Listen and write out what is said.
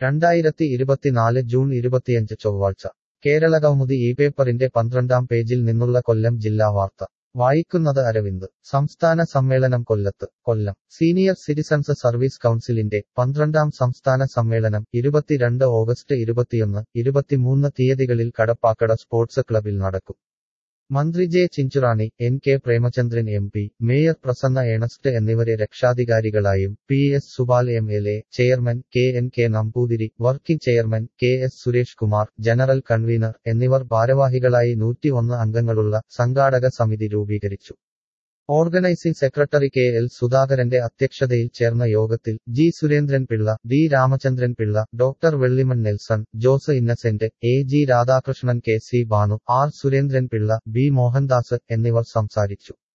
രണ്ടായിരത്തി ഇരുപത്തിനാല് ജൂൺ ഇരുപത്തിയഞ്ച് ചൊവ്വാഴ്ച കേരള കൗമുദി ഈ പേപ്പറിന്റെ പന്ത്രണ്ടാം പേജിൽ നിന്നുള്ള കൊല്ലം ജില്ലാ വാർത്ത വായിക്കുന്നത് അരവിന്ദ് സംസ്ഥാന സമ്മേളനം കൊല്ലത്ത് കൊല്ലം സീനിയർ സിറ്റിസൺസ് സർവീസ് കൗൺസിലിന്റെ പന്ത്രണ്ടാം സംസ്ഥാന സമ്മേളനം ഇരുപത്തിരണ്ട് ഓഗസ്റ്റ് ഇരുപത്തിയൊന്ന് ഇരുപത്തിമൂന്ന് തീയതികളിൽ കടപ്പാക്കട സ്പോർട്സ് ക്ലബിൽ നടക്കും മന്ത്രി J Chinchurani N K Premachandran M P mayor Prasanna Ernest എന്നിവരെ രക്ഷാധികാരികളായും P S Subal M L A chairman K N K Namboothiri working chairman K S Suresh Kumar general convener എന്നിവർ ഭാരവാഹികളായി നൂറ്റി ഒന്ന് അംഗങ്ങളുള്ള സംഘാടക സമിതി രൂപീകരിച്ചു ഓർഗനൈസിംഗ് സെക്രട്ടറി കെ എൽ സുധാകരന്റെ അധ്യക്ഷതയിൽ ചേർന്ന യോഗത്തിൽ G Surendran Pillai D Ramachandran Pillai doctor Vellimon Nelson Jose Innocent A G Radhakrishnan K C Banu R Surendran Pillai B Mohandas എന്നിവർ സംസാരിച്ചു